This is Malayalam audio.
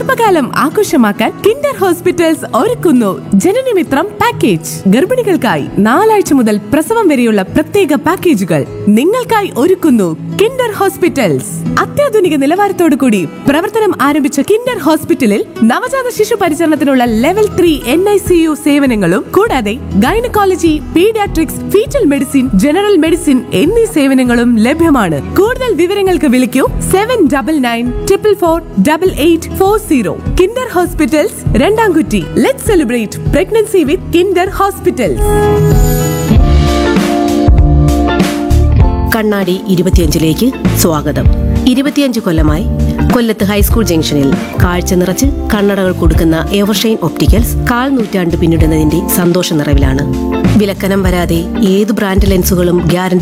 ഗർഭകാലം ആഘോഷമാക്കാൻ കിൻഡർ ഹോസ്പിറ്റൽസ് ഒരുക്കുന്നു ജനനമിത്രം പാക്കേജ് ഗർഭിണികൾക്കായി നാലാഴ്ച മുതൽ പ്രസവം വരെയുള്ള പ്രത്യേക പാക്കേജുകൾ നിങ്ങൾക്കായി ഒരുക്കുന്നു കിൻഡർ ഹോസ്പിറ്റൽസ് അത്യാധുനിക നിലവാരത്തോടു കൂടി പ്രവർത്തനം ആരംഭിച്ച കിൻഡർ ഹോസ്പിറ്റലിൽ നവജാത ശിശു പരിചരണത്തിനുള്ള level three N I C U സേവനങ്ങളും കൂടാതെ gynaecology paediatrics fetal medicine general medicine എന്നീ സേവനങ്ങളും ലഭ്യമാണ് കൂടുതൽ വിവരങ്ങൾക്ക് വിളിക്കൂ seven double nine triple four double eight four zero Kinder hospitals Randamkutty let celebrate pregnancy with Kinder hospitals Kannadi ഇരുപത്തിയഞ്ചിലേക്ക് സ്വാഗതം ഇരുപത്തിയഞ്ച് കൊല്ലമായി കൊല്ലത്ത് ഹൈസ്കൂൾ ജംഗ്ഷനിൽ കാഴ്ച നിറച്ച് കണ്ണടകൾ കൊടുക്കുന്ന എവർഷൈൻ ഒപ്റ്റിക്കൽസ് കാൽ നൂറ്റാണ്ട് പിന്നിടുന്നതിന്റെ സന്തോഷ നിറവിലാണ് വിലക്കനം വരാതെ ഏത് ബ്രാൻഡ് ലെൻസുകളും ഗ്യാരണ്ടി